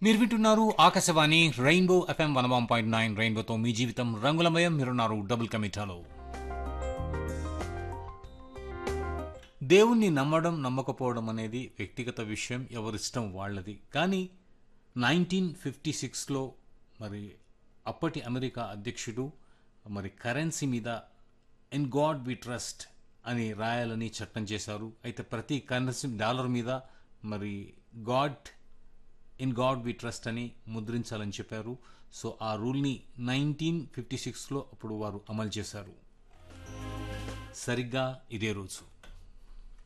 మీరు వింటున్నారు Akashvani Rainbow FM one one point nine రెయిన్బోతో మీ జీవితం రంగులమయం మీరున్నారు డబుల్ కమిటాలో దేవుణ్ణి నమ్మడం నమ్మకపోవడం అనేది వ్యక్తిగత విషయం ఎవరిష్టం వాళ్ళది కానీ నైన్టీన్ ఫిఫ్టీ సిక్స్లో మరి అప్పటి అమెరికా అధ్యక్షుడు మరి కరెన్సీ మీద ఇన్ గాడ్ వి ట్రస్ట్ అని రాయాలని చట్టం చేశారు అయితే ప్రతి కరెన్సీ డాలర్ మీద మరి God in God we trust అని ముద్రించాలని చెప్పారు సో ఆ రూల్ని నైన్టీన్ ఫిఫ్టీ సిక్స్లో అప్పుడు వారు అమలు చేశారు సరిగ్గా ఇదే రోజు